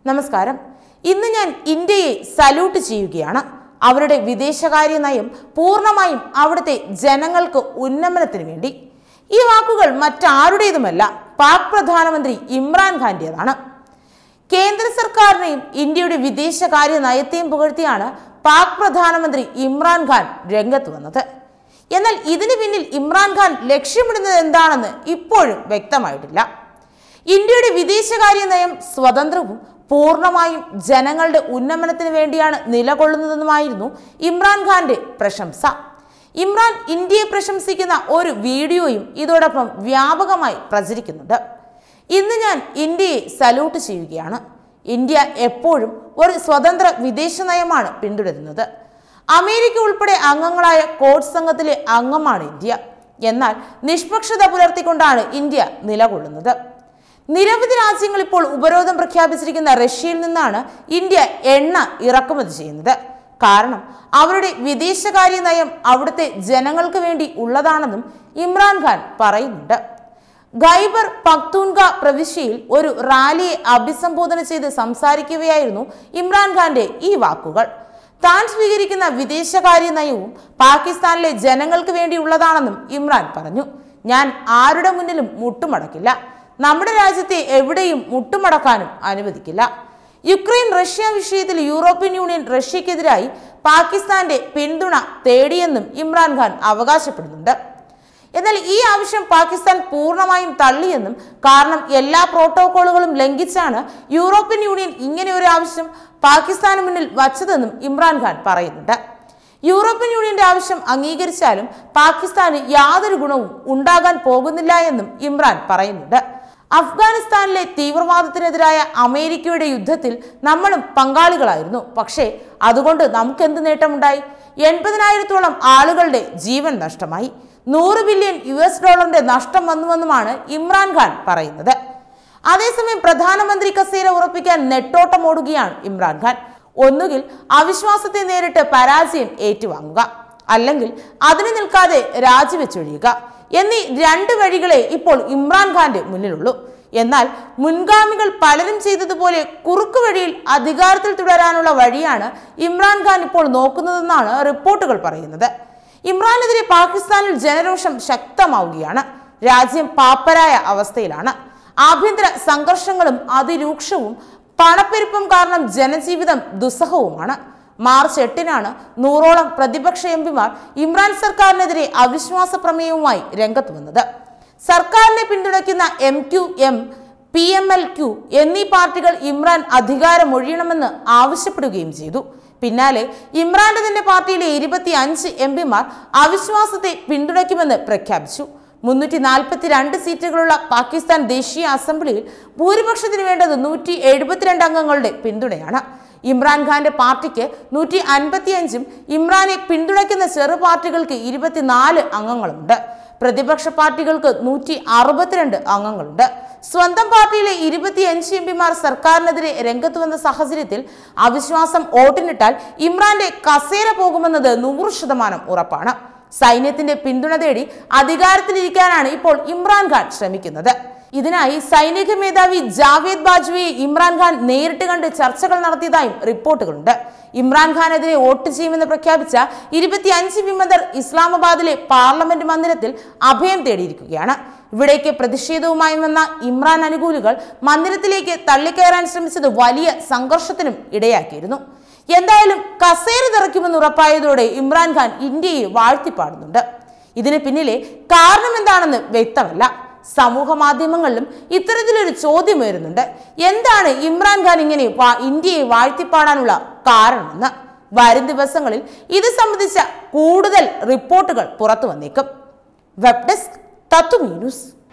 നമസ്കാരം ഇന്ന് ഞാൻ ഇന്ത്യയെ സല്യൂട്ട് ചെയ്യുകയാണ് അവരുടെ വിദേശകാര്യ നയം പൂർണ്ണമായും അവിടുത്തെ ജനങ്ങൾക്ക് ഉന്നമനത്തിന് വേണ്ടി ഈ വാക്കുകൾ മറ്റാരുടേതുമല്ല പാക് പ്രധാനമന്ത്രി ഇമ്രാൻഖാന്റേതാണ് കേന്ദ്ര സർക്കാരിനെയും ഇന്ത്യയുടെ വിദേശകാര്യ നയത്തെയും പുകഴ്ത്തിയാണ് പാക് പ്രധാനമന്ത്രി ഇമ്രാൻഖാൻ രംഗത്ത് വന്നത് എന്നാൽ ഇതിന് പിന്നിൽ ഇമ്രാൻഖാൻ ലക്ഷ്യമിടുന്നത് എന്താണെന്ന് ഇപ്പോഴും വ്യക്തമായിട്ടില്ല ഇന്ത്യയുടെ വിദേശകാര്യ നയം സ്വതന്ത്രവും പൂർണ്ണമായും ജനങ്ങളുടെ ഉന്നമനത്തിന് വേണ്ടിയാണ് നിലകൊള്ളുന്നതെന്നുമായിരുന്നു ഇമ്രാൻഖാന്റെ പ്രശംസ ഇമ്രാൻ ഇന്ത്യയെ പ്രശംസിക്കുന്ന ഒരു വീഡിയോയും ഇതോടൊപ്പം വ്യാപകമായി പ്രചരിക്കുന്നുണ്ട് ഇന്ന് ഞാൻ ഇന്ത്യയെ സല്യൂട്ട് ചെയ്യുകയാണ് ഇന്ത്യ എപ്പോഴും ഒരു സ്വതന്ത്ര വിദേശ നയമാണ് പിന്തുടരുന്നത് അമേരിക്ക ഉൾപ്പെടെ അംഗങ്ങളായ കോഡ് സംഘത്തിലെ അംഗമാണ് ഇന്ത്യ എന്നാൽ നിഷ്പക്ഷത പുലർത്തിക്കൊണ്ടാണ് ഇന്ത്യ നിലകൊള്ളുന്നത് നിരവധി രാജ്യങ്ങൾ ഇപ്പോൾ ഉപരോധം പ്രഖ്യാപിച്ചിരിക്കുന്ന റഷ്യയിൽ നിന്നാണ് ഇന്ത്യ എണ്ണ ഇറക്കുമതി ചെയ്യുന്നത് കാരണം അവരുടെ വിദേശകാര്യ നയം അവിടുത്തെ ജനങ്ങൾക്ക് വേണ്ടി ഉള്ളതാണെന്നും ഇമ്രാൻഖാൻ പറയുന്നുണ്ട് ഖൈബർ പക്തൂൺഗ പ്രവിശ്യയിൽ ഒരു റാലിയെ അഭിസംബോധന ചെയ്ത് സംസാരിക്കുകയായിരുന്നു ഇമ്രാൻഖാന്റെ ഈ വാക്കുകൾ താൻ സ്വീകരിക്കുന്ന വിദേശകാര്യ നയവും പാകിസ്ഥാനിലെ ജനങ്ങൾക്ക് വേണ്ടിയുള്ളതാണെന്നും ഇമ്രാൻ പറഞ്ഞു ഞാൻ ആരുടെ മുന്നിലും മുട്ടുമടക്കില്ല നമ്മുടെ രാജ്യത്തെ എവിടെയും മുട്ടുമടക്കാനും അനുവദിക്കില്ല യുക്രൈൻ റഷ്യ വിഷയത്തിൽ യൂറോപ്യൻ യൂണിയൻ റഷ്യക്കെതിരായി പാകിസ്ഥാന്റെ പിന്തുണ തേടിയെന്നും ഇമ്രാൻഖാൻ അവകാശപ്പെടുന്നുണ്ട് എന്നാൽ ഈ ആവശ്യം പാകിസ്ഥാൻ പൂർണ്ണമായും തള്ളിയെന്നും കാരണം എല്ലാ പ്രോട്ടോകോളുകളും ലംഘിച്ചാണ് യൂറോപ്യൻ യൂണിയൻ ഇങ്ങനെ ഒരു ആവശ്യം പാകിസ്ഥാന് മുന്നിൽ വച്ചതെന്നും ഇമ്രാൻഖാൻ പറയുന്നുണ്ട് യൂറോപ്യൻ യൂണിയന്റെ ആവശ്യം അംഗീകരിച്ചാലും പാകിസ്ഥാന് യാതൊരു ഗുണവും ഉണ്ടാകാൻ പോകുന്നില്ല എന്നും ഇമ്രാൻ പറയുന്നുണ്ട് അഫ്ഗാനിസ്ഥാനിലെ തീവ്രവാദത്തിനെതിരായ അമേരിക്കയുടെ യുദ്ധത്തിൽ നമ്മളും പങ്കാളികളായിരുന്നു പക്ഷേ അതുകൊണ്ട് നമുക്ക് എന്ത് നേട്ടമുണ്ടായി എൺപതിനായിരത്തോളം ആളുകളുടെ ജീവൻ നഷ്ടമായി നൂറ് ബില്യൺ യു എസ് ഡോളറിന്റെ നഷ്ടം വന്നുവെന്നുമാണ് ഇമ്രാൻഖാൻ പറയുന്നത് അതേസമയം പ്രധാനമന്ത്രി കസേര ഉറപ്പിക്കാൻ നെട്ടോട്ടമോടുകയാണ് ഇമ്രാൻഖാൻ ഒന്നുകിൽ അവിശ്വാസത്തെ നേരിട്ട് പരാജയം ഏറ്റുവാങ്ങുക അല്ലെങ്കിൽ അതിന് നിൽക്കാതെ രാജിവെച്ചൊഴിയുക എന്നീ രണ്ട് വഴികളെ ഇപ്പോൾ ഇമ്രാൻഖാന്റെ മുന്നിലുള്ളൂ എന്നാൽ മുൻഗാമികൾ പലരും ചെയ്തതുപോലെ കുറുക്കു വഴിയിൽ അധികാരത്തിൽ തുടരാനുള്ള വഴിയാണ് ഇമ്രാൻഖാൻ ഇപ്പോൾ നോക്കുന്നതെന്നാണ് റിപ്പോർട്ടുകൾ പറയുന്നത് ഇമ്രാനെതിരെ പാകിസ്ഥാനിൽ ജനരോഷം ശക്തമാവുകയാണ് രാജ്യം പാപ്പരായ അവസ്ഥയിലാണ് ആഭ്യന്തര സംഘർഷങ്ങളും അതിരൂക്ഷവും പണപ്പെരുപ്പം കാരണം ജനജീവിതം ദുസ്സഹവുമാണ് മാർച്ച് എട്ടിനാണ് നൂറോളം പ്രതിപക്ഷ എംപിമാർ ഇമ്രാൻ സർക്കാരിനെതിരെ അവിശ്വാസ പ്രമേയവുമായി രംഗത്ത് വന്നത് സർക്കാരിനെ പിന്തുണയ്ക്കുന്ന M Q M P M L Q എന്നീ പാർട്ടികൾ ഇമ്രാൻ അധികാരമൊഴിയണമെന്ന് ആവശ്യപ്പെടുകയും ചെയ്തു പിന്നാലെ ഇമ്രാന്റെ തന്നെ പാർട്ടിയിലെ ഇരുപത്തി അഞ്ച് എം പിമാർ അവിശ്വാസത്തെ പിന്തുണയ്ക്കുമെന്ന് പ്രഖ്യാപിച്ചു മുന്നൂറ്റി നാൽപ്പത്തി രണ്ട് സീറ്റുകളുള്ള പാകിസ്ഥാൻ ദേശീയ അസംബ്ലിയിൽ ഭൂരിപക്ഷത്തിന് വേണ്ടത് നൂറ്റി എഴുപത്തിരണ്ട് അംഗങ്ങളുടെ പിന്തുണയാണ് ഇമ്രാൻഖാന്റെ പാർട്ടിക്ക് നൂറ്റി അൻപത്തിയഞ്ചും ഇമ്രാനെ പിന്തുണയ്ക്കുന്ന ചെറു പാർട്ടികൾക്ക് ഇരുപത്തിനാല് അംഗങ്ങളുണ്ട് പ്രതിപക്ഷ പാർട്ടികൾക്ക് നൂറ്റി അറുപത്തിരണ്ട് അംഗങ്ങളുണ്ട് സ്വന്തം പാർട്ടിയിലെ ഇരുപത്തിയഞ്ച് എം പിമാർ സർക്കാരിനെതിരെ രംഗത്ത് വന്ന സാഹചര്യത്തിൽ അവിശ്വാസം വോട്ടിനിട്ടാൽ ഇമ്രാന്റെ കസേര പോകുമെന്നത് നൂറ് ശതമാനം ഉറപ്പാണ് സൈന്യത്തിന്റെ പിന്തുണ തേടി അധികാരത്തിലിരിക്കാനാണ് ഇപ്പോൾ ഇമ്രാൻഖാൻ ശ്രമിക്കുന്നത് ഇതിനായി സൈനിക മേധാവി ജാവേദ് ബാജ്വയെ ഇമ്രാൻഖാൻ നേരിട്ട് കണ്ട് ചർച്ചകൾ നടത്തിയതായും റിപ്പോർട്ടുകളുണ്ട് ഇമ്രാൻഖാനെതിരെ വോട്ട് ചെയ്യുമെന്ന് പ്രഖ്യാപിച്ച ഇരുപത്തിയഞ്ച് വിമതർ ഇസ്ലാമാബാദിലെ പാർലമെന്റ് മന്ദിരത്തിൽ അഭയം തേടിയിരിക്കുകയാണ് ഇവിടേക്ക് പ്രതിഷേധവുമായി വന്ന ഇമ്രാൻ അനുകൂലികൾ മന്ദിരത്തിലേക്ക് തള്ളിക്കയറാൻ ശ്രമിച്ചത് വലിയ സംഘർഷത്തിനും ഇടയാക്കിയിരുന്നു എന്തായാലും കസേര തെറയ്ക്കുമെന്ന് ഉറപ്പായതോടെ ഇമ്രാൻഖാൻ ഇന്ത്യയെ വാഴ്ത്തിപ്പാടുന്നുണ്ട് ഇതിന് പിന്നിലെ കാരണം എന്താണെന്ന് വ്യക്തമല്ല സമൂഹ മാധ്യമങ്ങളിലും ഇത്തരത്തിലൊരു ചോദ്യം ഉയരുന്നുണ്ട് എന്താണ് ഇമ്രാൻഖാൻ ഇങ്ങനെ വാ- ഇന്ത്യയെ വാഴ്ത്തിപ്പാടാനുള്ള കാരണമെന്ന് വരും ദിവസങ്ങളിൽ ഇത് സംബന്ധിച്ച കൂടുതൽ റിപ്പോർട്ടുകൾ പുറത്തു വന്നേക്കും വെബ് ഡെസ്ക് തത്വമീ ന്യൂസ്